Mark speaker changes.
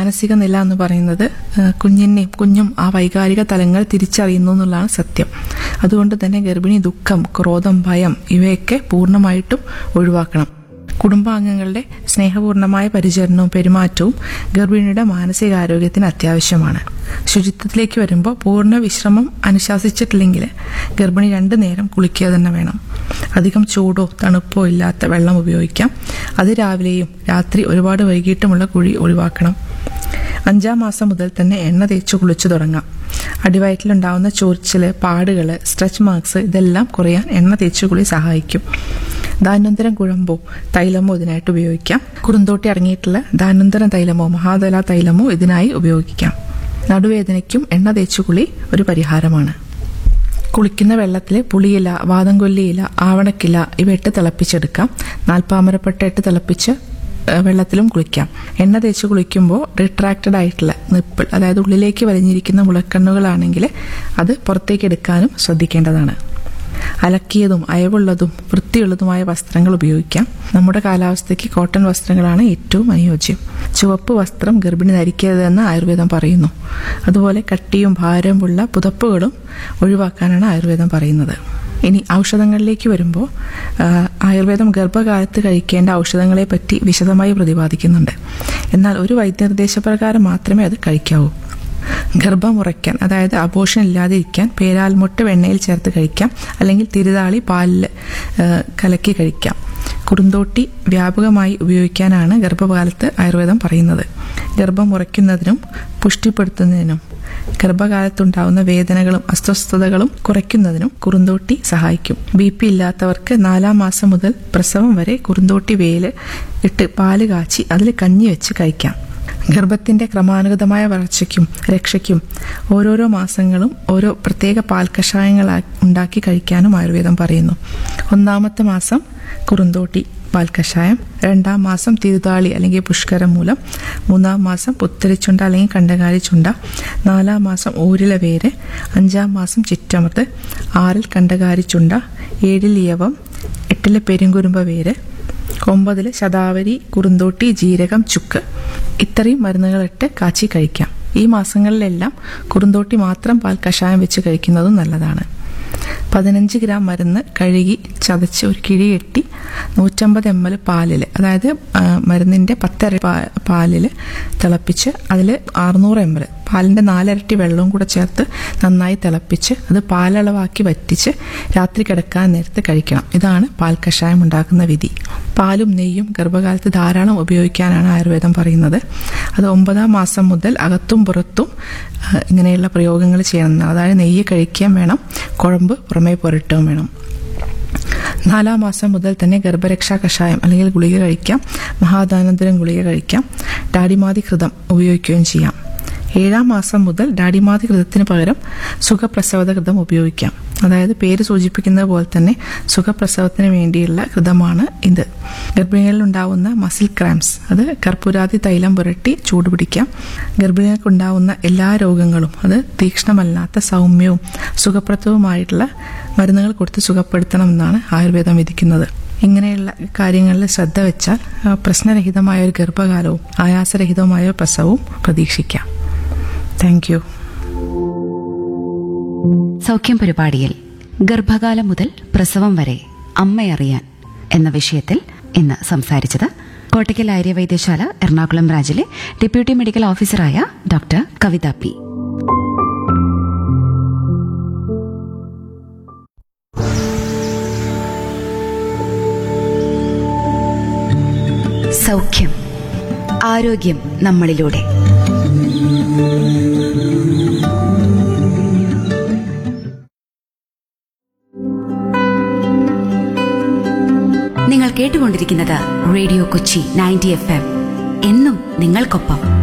Speaker 1: മാനസിക നില എന്ന് പറയുന്നത് ആ, കുഞ്ഞിനെയും കുഞ്ഞും ആ വൈകാരിക തലങ്ങൾ തിരിച്ചറിയുന്നു എന്നുള്ളതാണ് സത്യം അതുകൊണ്ട് തന്നെ ഗർഭിണി ദുഃഖം ക്രോധം ഭയം ഇവയൊക്കെ പൂർണ്ണമായിട്ടും ഒഴിവാക്കണം കുടുംബാംഗങ്ങളുടെ സ്നേഹപൂർണമായ പരിചരണവും പെരുമാറ്റവും ഗർഭിണിയുടെ മാനസികാരോഗ്യത്തിന് അത്യാവശ്യമാണ് ശുചിത്വത്തിലേക്ക് വരുമ്പോൾ പൂർണ്ണ വിശ്രമം അനുശാസിച്ചിട്ടില്ലെങ്കിൽ ഗർഭിണി രണ്ടു നേരം കുളിക്കുക തന്നെ വേണം അധികം ചൂടോ തണുപ്പോ ഇല്ലാത്ത വെള്ളം ഉപയോഗിക്കാം അത് രാവിലെയും രാത്രി ഒരുപാട് വൈകിട്ടുമുള്ള കുഴി ഒഴിവാക്കണം അഞ്ചാം മാസം മുതൽ തന്നെ എണ്ണ തേച്ച് കുളിച്ചു തുടങ്ങാം അടിവയറ്റിലുണ്ടാവുന്ന ചൊറിച്ചില് പാടുകള് സ്ട്രെച്ച് മാർക്സ് ഇതെല്ലാം കുറയാൻ എണ്ണ തേച്ച് കുളി സഹായിക്കും ധാന്വന്തരം കുഴമ്പോ തൈലമോ ഇതിനായിട്ട് ഉപയോഗിക്കാം കുറുന്തോട്ടി അടങ്ങിയിട്ടുള്ള ധാന്വന്തരം തൈലമോ മഹാതല തൈലമോ ഇതിനായി ഉപയോഗിക്കാം നടുവേദനയ്ക്കും എണ്ണ തേച്ച് കുളി ഒരു പരിഹാരമാണ് കുളിക്കുന്ന വെള്ളത്തിൽ പുളിയില വാദം കൊല്ലിയില ആവണക്കില ഇവ ഇട്ട് തിളപ്പിച്ചെടുക്കാം നാൽപ്പാമരപ്പെട്ട ഇട്ട് തിളപ്പിച്ച് ഏഹ്, വെള്ളത്തിലും കുളിക്കാം എണ്ണ തേച്ച് കുളിക്കുമ്പോൾ റിട്രാക്റ്റഡ് ആയിട്ടുള്ള നിപ്പിൾ അതായത് ഉള്ളിലേക്ക് വലിഞ്ഞിരിക്കുന്ന മുളക്കണ്ണുകളാണെങ്കിൽ അത് പുറത്തേക്ക് എടുക്കാനും ശ്രദ്ധിക്കേണ്ടതാണ് അലക്കിയതും അയവുള്ളതും വൃത്തിയുള്ളതുമായ വസ്ത്രങ്ങൾ ഉപയോഗിക്കാം നമ്മുടെ കാലാവസ്ഥയ്ക്ക് കോട്ടൺ വസ്ത്രങ്ങളാണ് ഏറ്റവും അനുയോജ്യം ചുവപ്പ് വസ്ത്രം ഗർഭിണി ധരിക്കരുതെന്ന് ആയുർവേദം പറയുന്നു അതുപോലെ കട്ടിയും ഭാരവുമുള്ള പുതപ്പുകളും ഒഴിവാക്കാനാണ് ആയുർവേദം പറയുന്നത് ഇനി ഔഷധങ്ങളിലേക്ക് വരുമ്പോൾ ആ, ആയുർവേദം ഗർഭകാലത്ത് കഴിക്കേണ്ട ഔഷധങ്ങളെ പറ്റി വിശദമായി പ്രതിപാദിക്കുന്നുണ്ട് എന്നാൽ ഒരു വൈദ്യനിർദ്ദേശപ്രകാരം മാത്രമേ അത് കഴിക്കാവൂ ഗർഭം ഉറയ്ക്കാൻ അതായത് അബോഷൻ ഇല്ലാതെ ഇരിക്കാൻ പേരാൽമുട്ട് വെണ്ണയിൽ ചേർത്ത് കഴിക്കാം അല്ലെങ്കിൽ തിരുതാളി പാലിൽ ആ, കലക്കി കഴിക്കാം കുറുന്തോട്ടി വ്യാപകമായി ഉപയോഗിക്കാനാണ് ഗർഭകാലത്ത് ആയുർവേദം പറയുന്നത് ഗർഭം ഉറയ്ക്കുന്നതിനും പുഷ്ടിപ്പെടുത്തുന്നതിനും ഗർഭകാലത്തുണ്ടാവുന്ന വേദനകളും അസ്വസ്ഥതകളും കുറയ്ക്കുന്നതിനും കുറുന്തോട്ടി സഹായിക്കും ബി പി ഇല്ലാത്തവർക്ക് നാലാം മാസം മുതൽ പ്രസവം വരെ കുറുന്തോട്ടി വേല് ഇട്ട് പാല് കാച്ചി അതിൽ കഞ്ഞി വെച്ച് കഴിക്കാം ഗർഭത്തിന്റെ ക്രമാനുഗതമായ വളർച്ചയ്ക്കും രക്ഷയ്ക്കും ഓരോരോ മാസങ്ങളും ഓരോ പ്രത്യേക പാൽ കഷായങ്ങൾ ഉണ്ടാക്കി കഴിക്കാനും ആയുർവേദം പറയുന്നു ഒന്നാമത്തെ മാസം കുറുന്തോട്ടി പാൽ കഷായം രണ്ടാം മാസം തിരുതാളി അല്ലെങ്കിൽ പുഷ്കരം മൂലം മൂന്നാം മാസം പുത്തരിച്ചുണ്ട അല്ലെങ്കിൽ കണ്ടകാരി ചുണ്ട നാലാം മാസം ഊരില വേര് അഞ്ചാം മാസം ചിറ്റമൃത് ആറിൽ കണ്ടകാരി ചുണ്ട ഏഴിൽ യവം എട്ടിലെ പെരുങ്കുരുമ്പ വേര് ഒമ്പതിൽ ശതാവരി കുറുന്തോട്ടി ജീരകം ചുക്ക് ഇത്രയും മരുന്നുകളിട്ട് കാച്ചി കഴിക്കാം ഈ മാസങ്ങളിലെല്ലാം കുറുന്തോട്ടി മാത്രം പാൽ കഷായം വെച്ച് കഴിക്കുന്നതും നല്ലതാണ് പതിനഞ്ച് ഗ്രാം മരുന്ന് കഴുകി ചതച്ച് ഒരു കിഴി കെട്ടി നൂറ്റമ്പത് എം എൽ പാലിൽ അതായത് ആ, മരുന്നിൻ്റെ പത്തര പാ- പാലിൽ തിളപ്പിച്ച് അതിൽ അറുന്നൂറ് എം എൽ പാലിൻ്റെ നാലരട്ടി വെള്ളവും കൂടെ ചേർത്ത് നന്നായി തിളപ്പിച്ച് അത് പാലളവാക്കി വറ്റിച്ച് രാത്രി കിടക്കാൻ നേരത്ത് കഴിക്കണം ഇതാണ് പാൽ കഷായം ഉണ്ടാക്കുന്ന വിധി പാലും നെയ്യും ഗർഭകാലത്ത് ധാരാളം ഉപയോഗിക്കാനാണ് ആയുർവേദം പറയുന്നത് അത് ഒമ്പതാം മാസം മുതൽ അകത്തും പുറത്തും ആ, ഇങ്ങനെയുള്ള പ്രയോഗങ്ങൾ ചെയ്യണം അതായത് നെയ്യ് കഴിക്കുകയും വേണം കുഴമ്പ് പുറമേ പുരട്ടുകയും വേണം നാലാം മാസം മുതൽ തന്നെ ഗർഭരക്ഷാ കഷായം അല്ലെങ്കിൽ ഗുളിക കഴിക്കാം മഹാദാനന്തരം ഗുളിക കഴിക്കാം ഡാഡിമാതി കൃതം ഉപയോഗിക്കുകയും ചെയ്യാം ഏഴാം മാസം മുതൽ ഡാഡിമാതി കൃതത്തിന് പകരം സുഖപ്രസവത കൃതം ഉപയോഗിക്കാം അതായത് പേര് സൂചിപ്പിക്കുന്നത് പോലെ തന്നെ സുഖപ്രസവത്തിന് വേണ്ടിയുള്ള കൃതമാണ് ഇത് ഗർഭിണികളിൽ ഉണ്ടാവുന്ന മസിൽ ക്രാംസ് അത് കർപ്പൂരാതി തൈലം പുരട്ടി ചൂടുപിടിക്കാം ഗർഭിണികൾക്ക് ഉണ്ടാവുന്ന എല്ലാ രോഗങ്ങളും അത് തീക്ഷ്ണമല്ലാത്ത സൗമ്യവും സുഖപ്രദവുമായിട്ടുള്ള മരുന്നുകൾ കൊടുത്ത് സുഖപ്പെടുത്തണം എന്നാണ് ആയുർവേദം വിധിക്കുന്നത് ഇങ്ങനെയുള്ള കാര്യങ്ങളിൽ ശ്രദ്ധ വെച്ചാൽ ആ, പ്രശ്നരഹിതമായ ഒരു ഗർഭകാലവും ആയാസരഹിതവുമായ ഒരു പ്രസവവും പ്രതീക്ഷിക്കാം താങ്ക് യു
Speaker 2: സൗഖ്യം പരിപാടിയിൽ ഗർഭകാലം മുതൽ പ്രസവം വരെ അമ്മയറിയാൻ എന്ന വിഷയത്തിൽ ഇന്ന് സംസാരിച്ചത് കോട്ടയ്ക്കൽ ആര്യവൈദ്യശാല എറണാകുളം ബ്രാഞ്ചിലെ ഡെപ്യൂട്ടി മെഡിക്കൽ ഓഫീസറായ ഡോക്ടർ കവിത പി സൗഖ്യം ആരോഗ്യം നമ്മളിലൂടെ നിങ്ങൾ കേട്ടുകൊണ്ടിരിക്കുന്നത് radio Kochi ninety F M എന്നും നിങ്ങൾക്കൊപ്പം